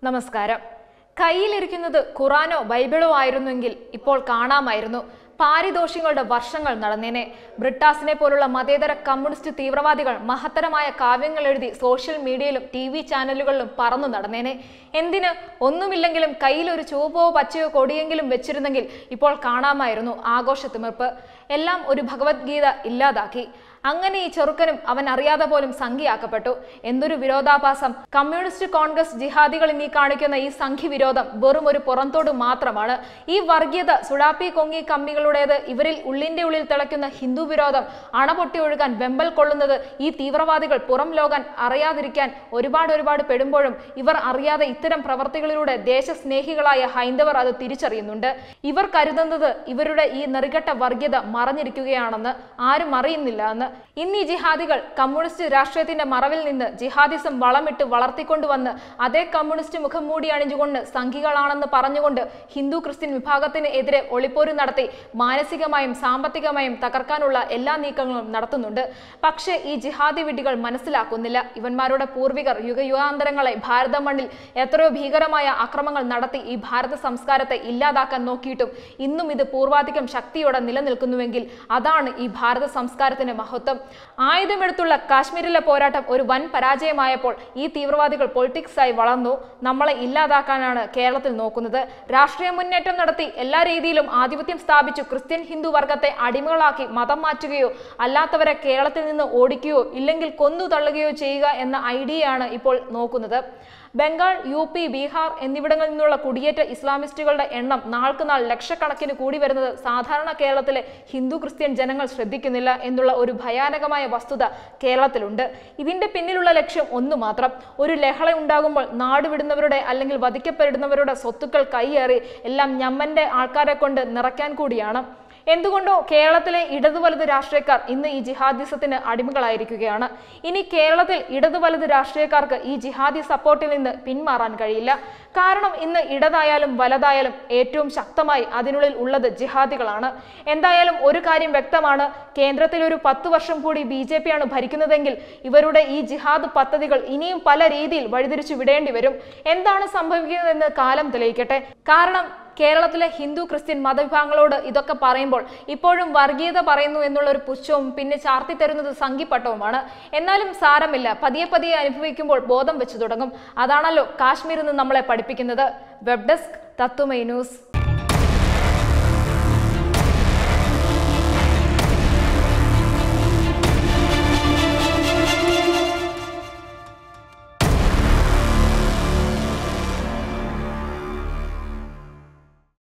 നമസ്കാരം കയ്യിലിരിക്കുന്നത് ഖുറാനോ ബൈബിളോ ആയിരുന്നെങ്കിൽ ഇപ്പോൾ കാണാമായിരുന്നു പാരിതോഷികളുടെ വർഷങ്ങൾ നടന്നേനെ ബ്രിട്ടാസിനെ പോലുള്ള മതേതര കമ്മ്യൂണിസ്റ്റ് തീവ്രവാദികൾ മഹത്തരമായ കാവ്യങ്ങൾ എഴുതി സോഷ്യൽ മീഡിയയിലും ടി വി ചാനലുകളിലും പറന്നു നടന്നേനെ എന്തിന് ഒന്നുമില്ലെങ്കിലും കയ്യിൽ ഒരു ചുവപ്പോ പച്ചയോ കൊടിയെങ്കിലും വെച്ചിരുന്നെങ്കിൽ ഇപ്പോൾ കാണാമായിരുന്നു ആഘോഷത്തിമിർപ്പ് എല്ലാം ഒരു ഭഗവത്ഗീത ഇല്ലാതാക്കി അങ്ങനെ ഈ ചെറുക്കനും അവൻ അറിയാതെ പോലും സംഖ്യയാക്കപ്പെട്ടു എന്തൊരു വിരോധാഭാസം കമ്മ്യൂണിസ്റ്റ് കോൺഗ്രസ് ജിഹാദികൾ ഇനി കാണിക്കുന്ന ഈ സംഖ്യ വിരോധം വെറും ഒരു പുറന്തോട് മാത്രമാണ് ഈ വർഗീയത സുഡാപ്പി കൊങ്ങി കമ്മികളുടേത് ഇവരിൽ ഉള്ളിന്റെ ഉള്ളിൽ തിളയ്ക്കുന്ന ഹിന്ദു വിരോധം അണപൊട്ടി ഒഴുകാൻ വെമ്പൽ കൊള്ളുന്നത് ഈ തീവ്രവാദികൾ പുറം ലോകം അറിയാതിരിക്കാൻ ഒരുപാട് ഒരുപാട് പെടുമ്പോഴും ഇവർ അറിയാതെ ഇത്തരം പ്രവർത്തികളിലൂടെ ദേശസ്നേഹികളായ ഹൈന്ദവർ അത് തിരിച്ചറിയുന്നുണ്ട് ഇവർ കരുതുന്നത് ഇവരുടെ ഈ നെറികെട്ട വർഗീയത മറഞ്ഞിരിക്കുകയാണെന്ന് ആരും അറിയുന്നില്ല എന്ന് ഇന്ന് ഈ ജിഹാദികൾ കമ്മ്യൂണിസ്റ്റ് രാഷ്ട്രീയത്തിന്റെ മറവിൽ നിന്ന് ജിഹാദിസം വളമിട്ട് വളർത്തിക്കൊണ്ടുവന്ന് അതേ കമ്മ്യൂണിസ്റ്റ് മുഖം മൂടി അണിഞ്ഞുകൊണ്ട് സംഘികളാണെന്ന് പറഞ്ഞുകൊണ്ട് ഹിന്ദു ക്രിസ്ത്യൻ വിഭാഗത്തിന് എതിരെ ഒളിപ്പോര് നടത്തി മാനസികമായും സാമ്പത്തികമായും തകർക്കാനുള്ള എല്ലാ നീക്കങ്ങളും നടത്തുന്നുണ്ട് പക്ഷേ ഈ ജിഹാദി വിഡ്ഢികൾ മനസ്സിലാക്കുന്നില്ല ഇവന്മാരുടെ പൂർവികർ യുഗയുഗാന്തരങ്ങളെ ഭാരത മണ്ണിൽ എത്രയോ ഭീകരമായ അക്രമങ്ങൾ നടത്തി ഈ ഭാരത സംസ്കാരത്തെ ഇല്ലാതാക്കാൻ നോക്കിയിട്ടും ഇന്നും ഇത് പൂർവാധികം ശക്തിയോടെ നിലനിൽക്കുന്നുവെങ്കിൽ അതാണ് ഈ ഭാരത സംസ്കാരത്തിന്റെ മഹത്വം ആയുധമെടുത്തുള്ള കാശ്മീരിലെ പോരാട്ടം ഒരു വൻ പരാജയമായപ്പോൾ ഈ തീവ്രവാദികൾ പൊളിറ്റിക്സായി വളർന്നു നമ്മളെ ഇല്ലാതാക്കാനാണ് കേരളത്തിൽ നോക്കുന്നത് രാഷ്ട്രീയ മുന്നേറ്റം നടത്തി എല്ലാ രീതിയിലും ആധിപത്യം സ്ഥാപിച്ചു ക്രിസ്ത്യൻ ഹിന്ദു വർഗത്തെ അടിമകളാക്കി മതം മാറ്റുകയോ അല്ലാത്തവരെ കേരളത്തിൽ നിന്ന് ഓടിക്കുകയോ ഇല്ലെങ്കിൽ കൊന്നു തള്ളുകയോ ചെയ്യുക എന്ന ഐഡിയയാണ് ഇപ്പോൾ നോക്കുന്നത് ബംഗാൾ യു പി ബീഹാർ എന്നിവിടങ്ങളിൽ നിന്നുള്ള കുടിയേറ്റ ഇസ്ലാമിസ്റ്റുകളുടെ എണ്ണം നാൾക്ക് നാൾ ലക്ഷക്കണക്കിന് കൂടി വരുന്നത് സാധാരണ കേരളത്തിലെ ഹിന്ദു ക്രിസ്ത്യൻ ജനങ്ങൾ ശ്രദ്ധിക്കുന്നില്ല എന്നുള്ള ഒരു ഭയാനകമായ വസ്തുത കേരളത്തിലുണ്ട് ഇതിന്റെ പിന്നിലുള്ള ലക്ഷ്യം ഒന്നു മാത്രം ഒരു ലഹള ഉണ്ടാകുമ്പോൾ നാടുവിടുന്നവരുടെ അല്ലെങ്കിൽ വധിക്കപ്പെടുന്നവരുടെ സ്വത്തുക്കൾ കൈയേറി എല്ലാം ഞമ്മന്റെ ആൾക്കാരെ കൊണ്ട് നിറയ്ക്കാൻ കൂടിയാണ് എന്തുകൊണ്ടോ കേരളത്തിലെ ഇടതു വലത് രാഷ്ട്രീയക്കാർ ഇന്ന് ഈ ജിഹാദിസത്തിന് അടിമകളായിരിക്കുകയാണ് ഇനി കേരളത്തിൽ ഇടതു വലത് രാഷ്ട്രീയക്കാർക്ക് ഈ ജിഹാദി സപ്പോർട്ടിൽ നിന്ന് പിന്മാറാൻ കഴിയില്ല കാരണം ഇന്ന് ഇടതായാലും വലതായാലും ഏറ്റവും ശക്തമായി അതിനുള്ളിൽ ഉള്ളത് ജിഹാദികളാണ് എന്തായാലും ഒരു കാര്യം വ്യക്തമാണ് കേന്ദ്രത്തിൽ ഒരു പത്ത് വർഷം കൂടി ബി ജെ പി ആണ് ഭരിക്കുന്നതെങ്കിൽ ഇവരുടെ ഈ ജിഹാദ് പദ്ധതികൾ ഇനിയും പല രീതിയിൽ വഴിതിരിച്ചു വിടേണ്ടി വരും എന്താണ് സംഭവിക്കുന്നതെന്ന് കാലം തെളിയിക്കട്ടെ കാരണം കേരളത്തിലെ ഹിന്ദു ക്രിസ്ത്യൻ മതവിഭാഗങ്ങളോട് ഇതൊക്കെ പറയുമ്പോൾ ഇപ്പോഴും വർഗീയത പറയുന്നു എന്നുള്ള ഒരു പുച്ഛവും പിന്നെ ചാർത്തി തരുന്നത് സംഘിപ്പട്ടവുമാണ് എന്നാലും സാരമില്ല പതിയെ പതിയെ അനുഭവിക്കുമ്പോൾ ബോധം വെച്ചു തുടങ്ങും അതാണല്ലോ കാശ്മീരിൽ നിന്ന് നമ്മളെ പഠിപ്പിക്കുന്നത് വെബ് ഡെസ്ക് തത്വമൈ ന്യൂസ്